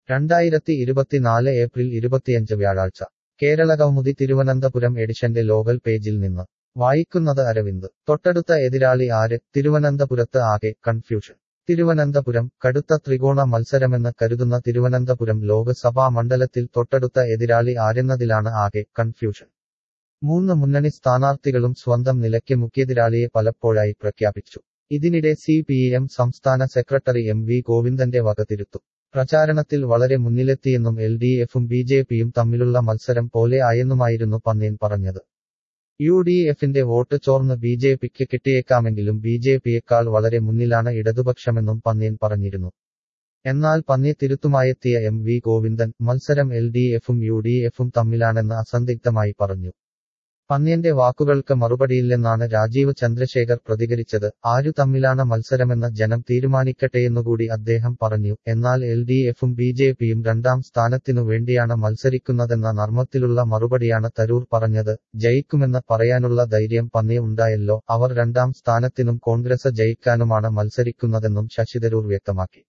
രണ്ടായിരത്തി ഇരുപത്തിനാല് ഏപ്രിൽ ഇരുപത്തിയഞ്ച് വ്യാഴാഴ്ച കേരളകൗമുദി തിരുവനന്തപുരം എഡിഷന്റെ ലോകൽ പേജിൽ നിന്ന് വായിക്കുന്നത് അരവിന്ദ് തൊട്ടടുത്ത എതിരാളി ആര് തിരുവനന്തപുരത്ത് ആകെ കൺഫ്യൂഷൻ തിരുവനന്തപുരം കടുത്ത ത്രികോണ മത്സരമെന്ന് കരുതുന്ന തിരുവനന്തപുരം ലോക്സഭാ മണ്ഡലത്തിൽ തൊട്ടടുത്ത എതിരാളി ആരെന്നതിലാണ് ആകെ കൺഫ്യൂഷൻ മൂന്ന് മുന്നണി സ്ഥാനാർത്ഥികളും സ്വന്തം നിലയ്ക്ക് മുഖ്യെതിരാളിയെ പലപ്പോഴായി പ്രഖ്യാപിച്ചു ഇതിനിടെ സി പി എം സംസ്ഥാന സെക്രട്ടറി എം വി ഗോവിന്ദന്റെ വക തിരുത്തും പ്രചാരണത്തിൽ വളരെ മുന്നിലെത്തിയെന്നും എൽ ഡി എഫും ബി ജെ പിയും തമ്മിലുള്ള മത്സരം പോലെ ആയെന്നുമായിരുന്നു പന്നീൻ പറഞ്ഞത് യു ഡി എഫിന്റെ വോട്ട് ചോർന്ന് ബി ജെ പിക്ക് കിട്ടിയേക്കാമെങ്കിലും ബി ജെ പിയേക്കാൾ വളരെ മുന്നിലാണ് ഇടതുപക്ഷമെന്നും പന്നീൻ പറഞ്ഞിരുന്നു എന്നാൽ പന്നി തിരുത്തുമായെത്തിയ എം വി ഗോവിന്ദൻ മത്സരം എൽ ഡി എഫും യു ഡി എഫും തമ്മിലാണെന്ന് അസന്ദിഗ്ധമായി പറഞ്ഞു പന്ന്യന്റെ വാക്കുകൾക്ക് മറുപടിയില്ലെന്നാണ് രാജീവ് ചന്ദ്രശേഖർ പ്രതികരിച്ചത് ആരു തമ്മിലാണ് മത്സരമെന്ന് ജനം തീരുമാനിക്കട്ടെയെന്നുകൂടി അദ്ദേഹം പറഞ്ഞു എന്നാൽ എൽ ഡി എഫും ബി ജെ പിയും രണ്ടാം സ്ഥാനത്തിനു വേണ്ടിയാണ് മത്സരിക്കുന്നതെന്ന നർമ്മത്തിലുള്ള മറുപടിയാണ് തരൂർ പറഞ്ഞത് ജയിക്കുമെന്ന് പറയാനുള്ള ധൈര്യം പന്നി ഉണ്ടായല്ലോ അവർ രണ്ടാം സ്ഥാനത്തിനും കോൺഗ്രസ് ജയിക്കാനുമാണ് മത്സരിക്കുന്നതെന്നും ശശി തരൂർ വ്യക്തമാക്കി